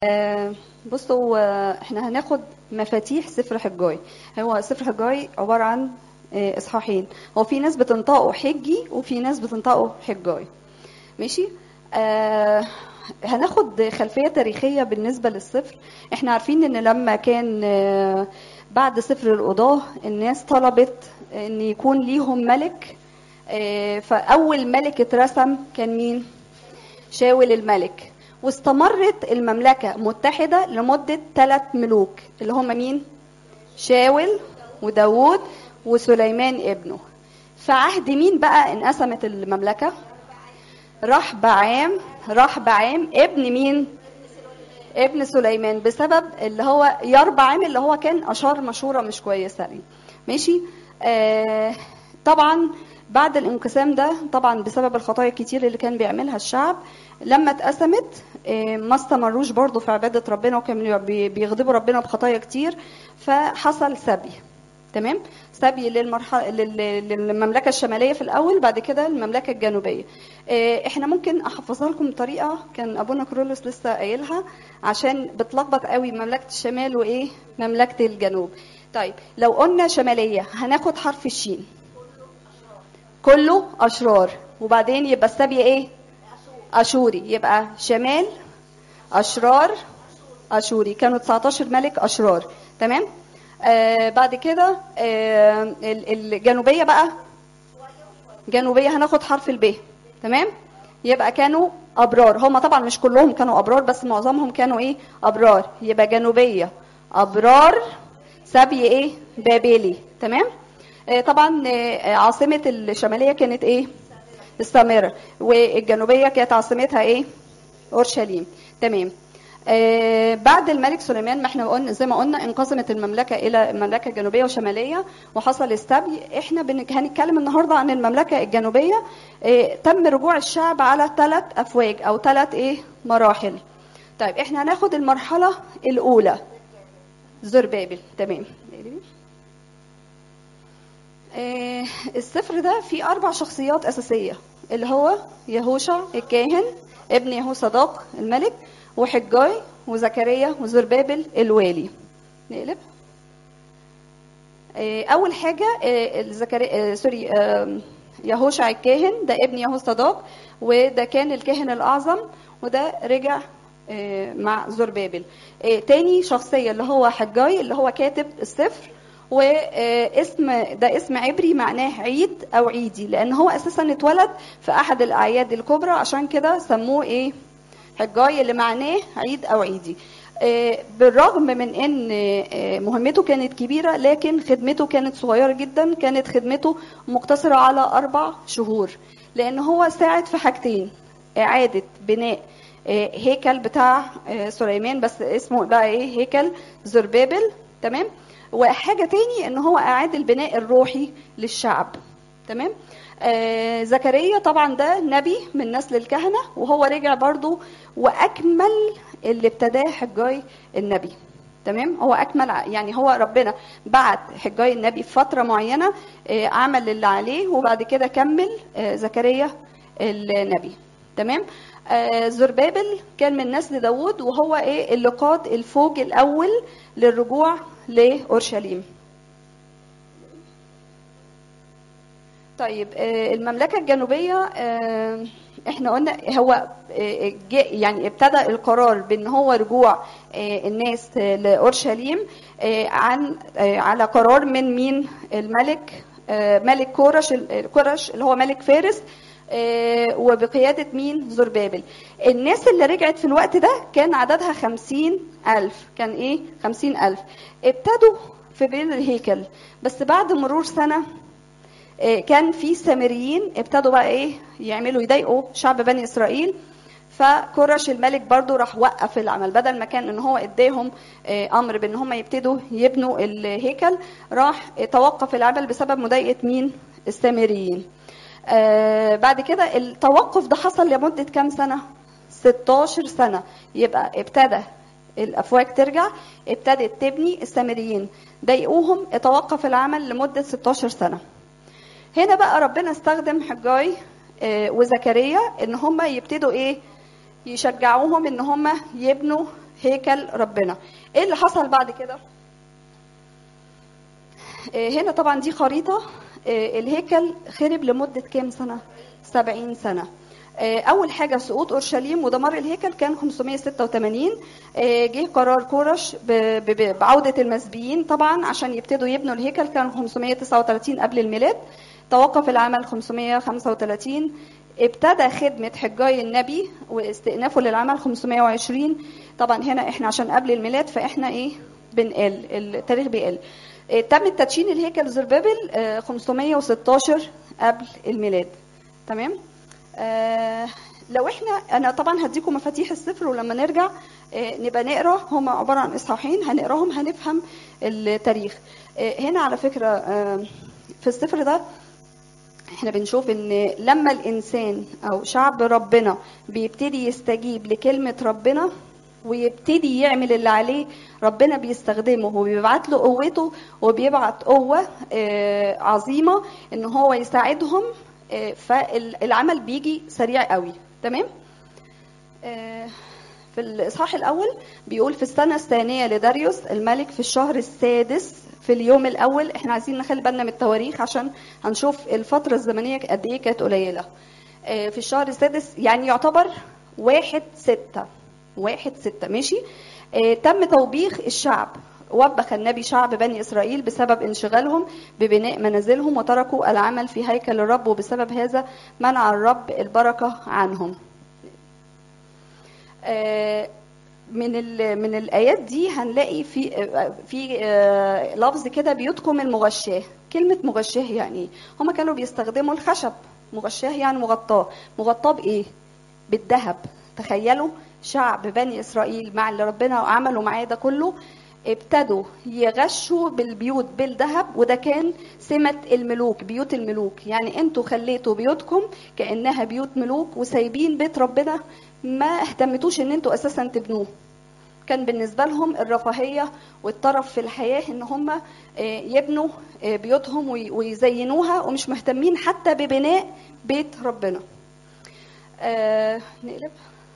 آه، بصوا آه، احنا هناخد مفاتيح سفر حجاي هو سفر حجاي عبارة عن آه، اصحاحين هو في ناس بتنطقه حجي وفي ناس بتنطقه حجاي ماشي آه هناخد خلفية تاريخية بالنسبة للسفر احنا عارفين ان لما كان آه بعد سفر القضاة الناس طلبت ان يكون ليهم ملك آه فأول ملك اترسم كان مين؟ شاول الملك واستمرت المملكة متحدة لمدة ثلاث ملوك اللي هم مين؟ شاول وداوود وسليمان ابنه في عهد مين بقى انقسمت المملكة؟ راح بعام راح بعام ابن مين؟ ابن سليمان بسبب اللي هو يربعام اللي هو كان اشار مشوره مش كويسه يعني ماشي آه طبعا بعد الانقسام ده طبعا بسبب الخطايا الكتير اللي كان بيعملها الشعب لما اتقسمت آه ما استمروش برضو في عباده ربنا وكانوا بي- بيغضبوا ربنا بخطايا كتير فحصل سبي تمام سبي للمرحله لل- للمملكه الشماليه في الاول بعد كده المملكه الجنوبيه آه، احنا ممكن احفظها لكم بطريقه كان ابونا كرولوس لسه قايلها عشان بتلخبط قوي مملكه الشمال وايه مملكه الجنوب طيب لو قلنا شماليه هناخد حرف الشين كله اشرار وبعدين يبقى السبي ايه اشوري يبقى شمال اشرار اشوري كانوا 19 ملك اشرار تمام آه بعد كده آه ال- الجنوبيه بقى جنوبيه هناخد حرف الب تمام يبقى كانوا ابرار هم طبعا مش كلهم كانوا ابرار بس معظمهم كانوا ايه ابرار يبقى جنوبيه ابرار سبي ايه بابلي تمام آه طبعا آه عاصمه الشماليه كانت ايه السامره والجنوبيه كانت عاصمتها ايه اورشليم تمام آه بعد الملك سليمان ما احنا قلنا زي ما قلنا انقسمت المملكه الى مملكه جنوبيه وشماليه وحصل السبي احنا بن- هنتكلم النهارده عن المملكه الجنوبيه آه تم رجوع الشعب على ثلاث افواج او ثلاث ايه مراحل طيب احنا هناخد المرحله الاولى زربابل تمام آه، السفر ده فيه أربع شخصيات أساسية اللي هو يهوشع الكاهن ابن يهو صداق الملك وحجاي وزكريا وزربابل الوالي نقلب آه، أول حاجة آه، الزكريا آه، سوري آه، يهوشع الكاهن ده ابن يهو صداق وده كان الكاهن الأعظم وده رجع آه، مع زربابل آه، تاني شخصية اللي هو حجاي اللي هو كاتب السفر واسم ده اسم عبري معناه عيد او عيدي لان هو اساسا اتولد في احد الاعياد الكبرى عشان كده سموه ايه حجاي اللي معناه عيد او عيدي آه، بالرغم من ان آه، مهمته كانت كبيره لكن خدمته كانت صغيره جدا كانت خدمته مقتصره على اربع شهور لان هو ساعد في حاجتين اعاده بناء آه، هيكل بتاع آه، سليمان بس اسمه بقى ايه هيكل زربابل تمام وحاجه تاني ان هو اعاد البناء الروحي للشعب تمام آه زكريا طبعا ده نبي من نسل الكهنه وهو رجع برضو واكمل اللي ابتداه حجاي النبي تمام هو اكمل ع- يعني هو ربنا بعت حجاي النبي في فتره معينه آه عمل اللي عليه وبعد كده كمل آه زكريا النبي تمام آه زربابل كان من نسل داوود وهو ايه اللي قاد الفوج الاول للرجوع لاورشليم طيب آه، المملكة الجنوبية آه، احنا قلنا هو آه، جاء- يعني ابتدى القرار بان هو رجوع آه، الناس آه، لأورشليم آه، عن آه، على قرار من مين الملك آه، ملك كورش كورش اللي هو ملك فارس آه، وبقيادة مين زربابل الناس اللي رجعت في الوقت ده كان عددها خمسين ألف كان إيه خمسين ألف ابتدوا في بين الهيكل بس بعد مرور سنة آه، كان في سامريين ابتدوا بقى ايه يعملوا يضايقوا شعب بني اسرائيل فكرش الملك برضو راح وقف العمل بدل ما كان ان هو اداهم آه، امر بان هم يبتدوا يبنوا الهيكل راح توقف العمل بسبب مضايقه مين السامريين آه، بعد كده التوقف ده حصل لمده كام سنه 16 سنه يبقى ابتدى الافواج ترجع ابتدت تبني السامريين ضايقوهم اتوقف العمل لمده 16 سنه هنا بقى ربنا استخدم حجاي آه، وزكريا ان هم يبتدوا ايه يشجعوهم ان هم يبنوا هيكل ربنا ايه اللي حصل بعد كده آه، هنا طبعا دي خريطة آه، الهيكل خرب لمدة كام سنة؟ 70 سنة آه، أول حاجة سقوط أورشليم ودمار الهيكل كان 586 آه، جه قرار كورش ب- ب- ب- بعودة المسبيين طبعا عشان يبتدوا يبنوا الهيكل كان 539 قبل الميلاد توقف العمل 535 ابتدى خدمة حجاي النبي واستئنافه للعمل 520 طبعا هنا احنا عشان قبل الميلاد فاحنا ايه بنقل التاريخ بيقل آه، تم تدشين الهيكل زربابل آه، 516 قبل الميلاد تمام آه، لو احنا انا طبعا هديكم مفاتيح السفر ولما نرجع آه، نبقى نقرا هم عباره عن اصحاحين هنقراهم هنفهم التاريخ آه، هنا على فكره آه، في السفر ده احنا بنشوف ان لما الانسان او شعب ربنا بيبتدي يستجيب لكلمه ربنا ويبتدي يعمل اللي عليه ربنا بيستخدمه وبيبعت له قوته وبيبعت قوه آه، عظيمه ان هو يساعدهم آه، فالعمل بيجي سريع قوي تمام آه، في الإصحاح الأول بيقول في السنة الثانية لداريوس الملك في الشهر السادس في اليوم الأول احنا عايزين نخلي بالنا من التواريخ عشان هنشوف الفترة الزمنية قد إيه كانت قليلة آه، في الشهر السادس يعني يعتبر واحد ستة واحد ستة ماشي آه، تم توبيخ الشعب وبخ النبي شعب بني إسرائيل بسبب انشغالهم ببناء منازلهم وتركوا العمل في هيكل الرب وبسبب هذا منع الرب البركة عنهم آه، من ال- من الايات دي هنلاقي في آه، في آه، لفظ كده بيوتكم المغشاه كلمه مغشاه يعني ايه هما كانوا بيستخدموا الخشب مغشاه يعني مغطاه مغطاه بايه بالذهب تخيلوا شعب بني اسرائيل مع اللي ربنا عمله معاه ده كله ابتدوا يغشوا بالبيوت بالذهب وده كان سمة الملوك بيوت الملوك يعني انتوا خليتوا بيوتكم كأنها بيوت ملوك وسايبين بيت ربنا ما اهتمتوش ان انتوا اساسا تبنوه كان بالنسبة لهم الرفاهية والطرف في الحياة ان هم آه، يبنوا آه، بيوتهم وي- ويزينوها ومش مهتمين حتى ببناء بيت ربنا آه، نقلب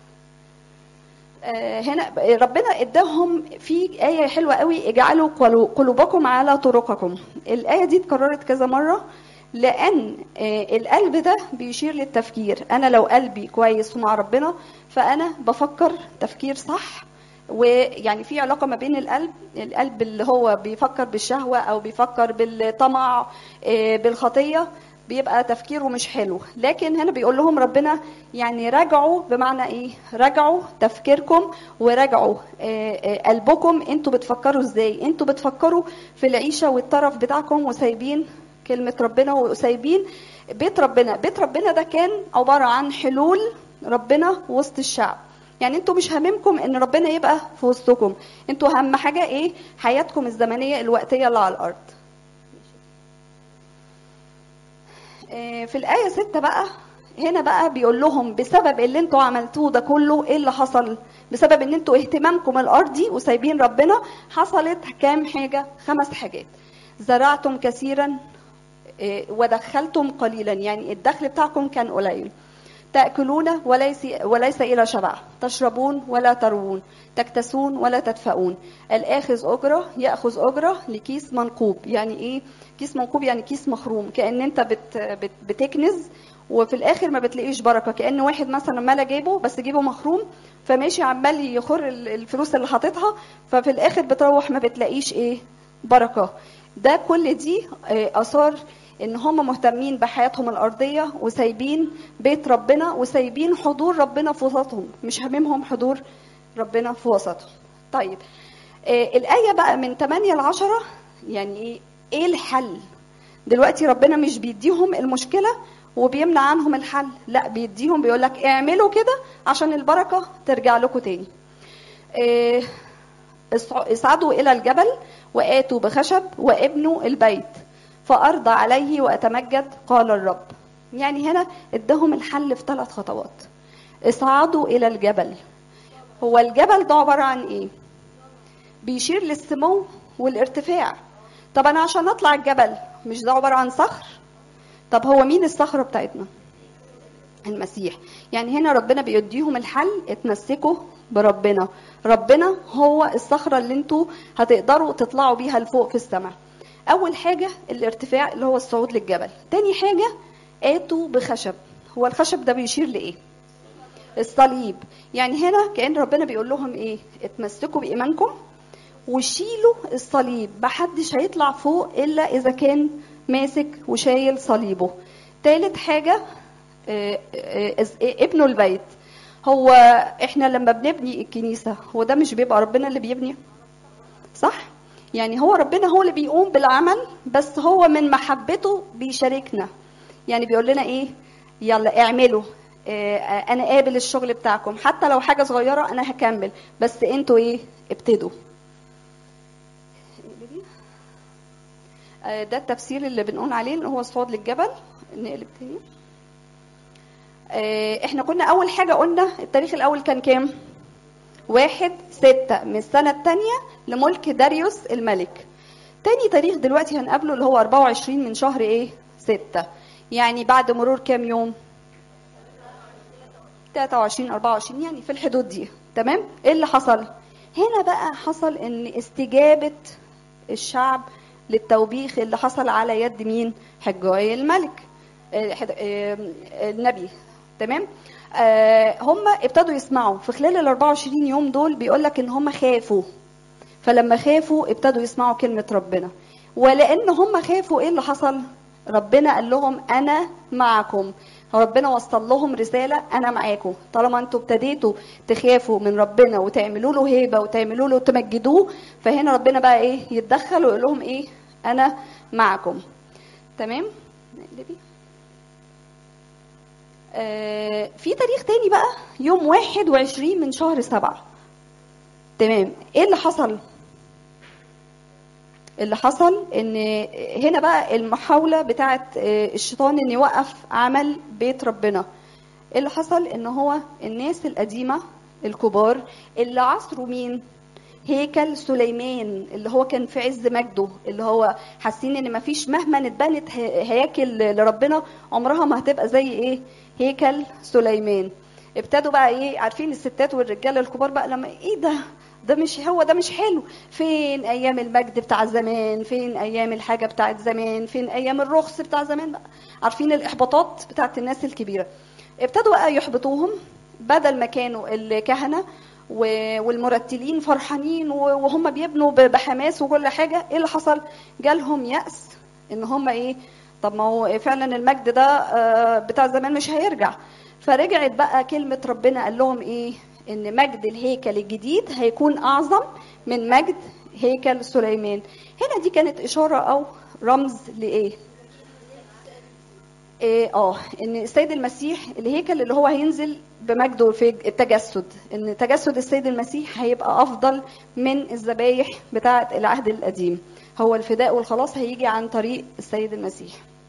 آه، هنا ربنا اداهم في آية حلوة قوي اجعلوا قلو- قلوبكم على طرقكم الآية دي اتكررت كذا مرة لأن آه، القلب ده بيشير للتفكير أنا لو قلبي كويس ومع ربنا فأنا بفكر تفكير صح ويعني في علاقة ما بين القلب القلب اللي هو بيفكر بالشهوة أو بيفكر بالطمع آه، بالخطية بيبقى تفكيره مش حلو لكن هنا بيقول لهم ربنا يعني راجعوا بمعنى ايه راجعوا تفكيركم وراجعوا آه، آه، قلبكم انتوا بتفكروا ازاي انتوا بتفكروا في العيشة والطرف بتاعكم وسايبين كلمة ربنا وسايبين بيت ربنا بيت ربنا ده كان عبارة عن حلول ربنا وسط الشعب يعني انتوا مش هاممكم ان ربنا يبقى في وسطكم انتوا اهم حاجة ايه حياتكم الزمنية الوقتية اللي على الارض آه، في الآية ستة بقى هنا بقى بيقول لهم بسبب اللي انتوا عملتوه ده كله ايه اللي حصل بسبب ان انتوا اهتمامكم الارضي وسايبين ربنا حصلت كام حاجة خمس حاجات زرعتم كثيرا آه، ودخلتم قليلا يعني الدخل بتاعكم كان قليل تأكلون وليس وليس إلى شبع تشربون ولا تروون تكتسون ولا تدفؤون الآخذ أجرة يأخذ أجرة لكيس منقوب يعني إيه كيس منقوب يعني كيس مخروم كأن أنت بت بت بتكنز وفي الآخر ما بتلاقيش بركة كأن واحد مثلا ملا جيبه بس جيبه مخروم فماشي عمال يخر ال- الفلوس اللي حاططها ففي الآخر بتروح ما بتلاقيش إيه بركة ده كل دي آه، آثار ان هم مهتمين بحياتهم الارضيه وسايبين بيت ربنا وسايبين حضور ربنا في وسطهم مش هاممهم حضور ربنا في وسطهم طيب آه الايه بقى من 8 ل 10 يعني ايه ايه الحل دلوقتي ربنا مش بيديهم المشكله وبيمنع عنهم الحل لا بيديهم بيقول لك اعملوا كده عشان البركه ترجع لكم تاني آه اصع- اصعدوا الى الجبل واتوا بخشب وابنوا البيت فارضى عليه واتمجد قال الرب يعني هنا ادهم الحل في ثلاث خطوات اصعدوا الى الجبل هو الجبل ده عباره عن ايه بيشير للسمو والارتفاع طب انا عشان اطلع الجبل مش ده عباره عن صخر طب هو مين الصخره بتاعتنا المسيح يعني هنا ربنا بيديهم الحل اتمسكوا بربنا ربنا هو الصخره اللي انتوا هتقدروا تطلعوا بيها لفوق في السماء اول حاجه الارتفاع اللي هو الصعود للجبل تاني حاجه اتوا بخشب هو الخشب ده بيشير لايه الصليب يعني هنا كان ربنا بيقول لهم ايه اتمسكوا بايمانكم وشيلوا الصليب محدش هيطلع فوق الا اذا كان ماسك وشايل صليبه تالت حاجه آه، آه، آه، ابنوا البيت هو احنا لما بنبني الكنيسه هو ده مش بيبقى ربنا اللي بيبني صح يعني هو ربنا هو اللي بيقوم بالعمل بس هو من محبته بيشاركنا يعني بيقول لنا ايه يلا اعملوا آه، آه، انا قابل الشغل بتاعكم حتى لو حاجه صغيره انا هكمل بس انتوا ايه ابتدوا آه، ده التفسير اللي بنقول عليه ان هو صعود للجبل نقلب تاني آه، احنا كنا اول حاجه قلنا التاريخ الاول كان كام واحد ستة من السنة التانية لملك داريوس الملك تاني تاريخ دلوقتي هنقابله اللي هو 24 من شهر ايه ستة يعني بعد مرور كام يوم 23 24 يعني في الحدود دي تمام ايه اللي حصل هنا بقى حصل ان استجابة الشعب للتوبيخ اللي حصل على يد مين حجاي الملك آه، حد- آه، النبي تمام آه، هم ابتدوا يسمعوا في خلال ال 24 يوم دول بيقول لك ان هم خافوا فلما خافوا ابتدوا يسمعوا كلمة ربنا ولأن هم خافوا ايه اللي حصل ربنا قال لهم انا معكم ربنا وصل لهم رسالة أنا معاكم طالما أنتوا ابتديتوا تخافوا من ربنا وتعملوا له هيبة وتعملوا له تمجدوه فهنا ربنا بقى إيه يتدخل ويقول لهم إيه أنا معكم تمام نقلبي آه في تاريخ تاني بقى يوم 21 من شهر سبعة تمام ايه اللي حصل اللي حصل ان هنا بقى المحاولة بتاعت آه، الشيطان ان يوقف عمل بيت ربنا ايه اللي حصل ان هو الناس القديمة الكبار اللي عصروا مين هيكل سليمان اللي هو كان في عز مجده اللي هو حاسين ان مفيش مهما اتبنت ه- هياكل لربنا عمرها ما هتبقى زي ايه هيكل سليمان ابتدوا بقى ايه عارفين الستات والرجاله الكبار بقى لما ايه ده ده مش هو ده مش حلو فين ايام المجد بتاع زمان فين ايام الحاجه بتاعت زمان فين ايام الرخص بتاع زمان بقى عارفين الاحباطات بتاعت الناس الكبيره ابتدوا بقى يحبطوهم بدل ما كانوا الكهنه و- والمرتلين فرحانين و- وهم بيبنوا ب- بحماس وكل حاجه ايه اللي حصل جالهم يأس ان هم ايه طب ما هو فعلا المجد ده آه، بتاع زمان مش هيرجع فرجعت بقى كلمة ربنا قال لهم ايه ان مجد الهيكل الجديد هيكون اعظم من مجد هيكل سليمان هنا دي كانت اشارة او رمز لايه إيه اه ان السيد المسيح الهيكل اللي هو هينزل بمجده في التجسد ان تجسد السيد المسيح هيبقى افضل من الذبايح بتاعه العهد القديم هو الفداء والخلاص هيجي عن طريق السيد المسيح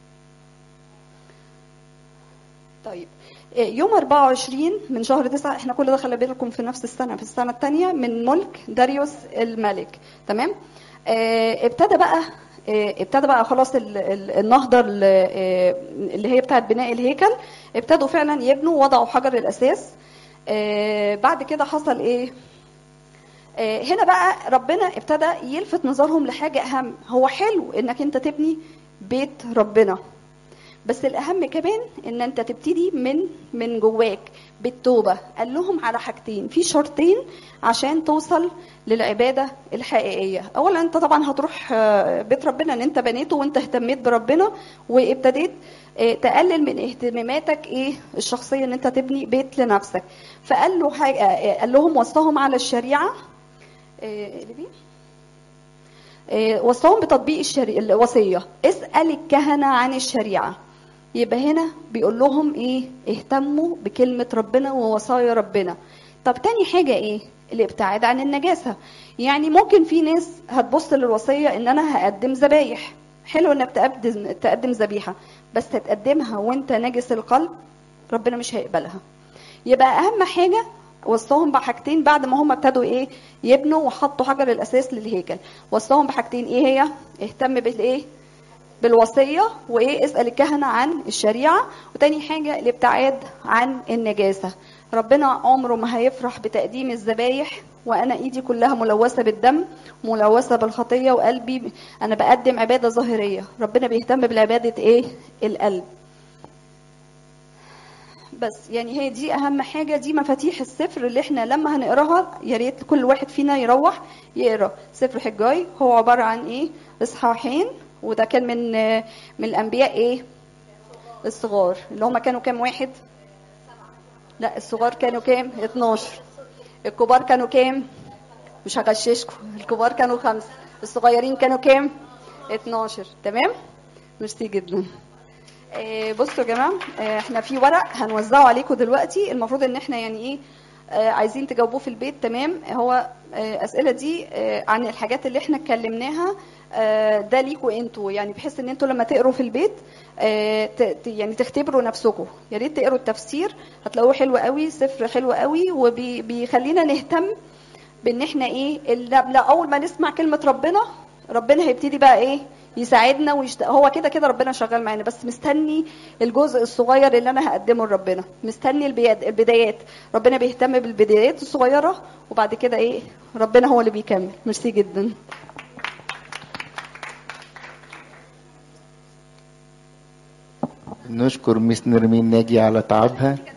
طيب إيه، يوم 24 من شهر 9 احنا كل ده خلي بالكم في نفس السنه في السنه الثانيه من ملك داريوس الملك تمام آه، ابتدى بقى آه، ابتدى بقى خلاص ال- ال- النهضه ال- آه، اللي هي بتاعت بناء الهيكل ابتدوا فعلا يبنوا وضعوا حجر الاساس آه، بعد كده حصل ايه آه، هنا بقى ربنا ابتدى يلفت نظرهم لحاجه اهم هو حلو انك انت تبني بيت ربنا بس الاهم كمان ان انت تبتدي من من جواك بالتوبه قال لهم على حاجتين في شرطين عشان توصل للعباده الحقيقيه اولا انت طبعا هتروح آه، بيت ربنا ان انت بنيته وانت اهتميت بربنا وابتديت آه، تقلل من اهتماماتك ايه الشخصيه ان انت تبني بيت لنفسك فقال له حاجه آه، قال لهم وصاهم على الشريعه آه، اللي دي آه، وصاهم بتطبيق الشريعة الوصية اسأل الكهنة عن الشريعة يبقى هنا بيقول لهم ايه اهتموا بكلمة ربنا ووصايا ربنا طب تاني حاجة ايه الابتعاد عن النجاسة يعني ممكن في ناس هتبص للوصية ان انا هقدم ذبايح حلو انك تقدم تقدم ذبيحة بس هتقدمها وانت نجس القلب ربنا مش هيقبلها يبقى اهم حاجه وصاهم بحاجتين بعد ما هم ابتدوا ايه يبنوا وحطوا حجر الاساس للهيكل وصاهم بحاجتين ايه هي اهتم بالايه بالوصيه وايه اسال الكهنه عن الشريعه وتاني حاجه الابتعاد عن النجاسه ربنا عمره ما هيفرح بتقديم الذبايح وانا ايدي كلها ملوثه بالدم ملوثه بالخطيه وقلبي انا بقدم عباده ظاهريه ربنا بيهتم بالعباده ايه القلب بس يعني هي دي اهم حاجه دي مفاتيح السفر اللي احنا لما هنقراها يا ريت كل واحد فينا يروح يقرا سفر حجاي هو عباره عن ايه اصحاحين وده كان من من الانبياء ايه الصغار اللي هم كانوا كام واحد لا الصغار كانوا كام 12 الكبار كانوا كام مش هغششكم الكبار كانوا خمسة الصغيرين كانوا كام 12 تمام ميرسي جدا آه، بصوا يا جماعه آه، احنا في ورق هنوزعه عليكم دلوقتي المفروض ان احنا يعني ايه آه، عايزين تجاوبوه في البيت تمام هو آه، اسئله دي آه، عن الحاجات اللي احنا اتكلمناها آه، ده ليكوا انتوا يعني بحيث ان انتوا لما تقروا في البيت آه، ت- ت- يعني تختبروا نفسكم يا ريت تقروا التفسير هتلاقوه حلو قوي سفر حلو قوي وبيخلينا نهتم بان احنا ايه ال- لا اول ما نسمع كلمه ربنا ربنا هيبتدي بقى ايه يساعدنا ويشت... هو كده كده ربنا شغال معانا بس مستني الجزء الصغير اللي انا هقدمه لربنا مستني البياد... البدايات ربنا بيهتم بالبدايات الصغيره وبعد كده ايه ربنا هو اللي بيكمل ميرسي جدا نشكر ميس نرمين ناجي على تعبها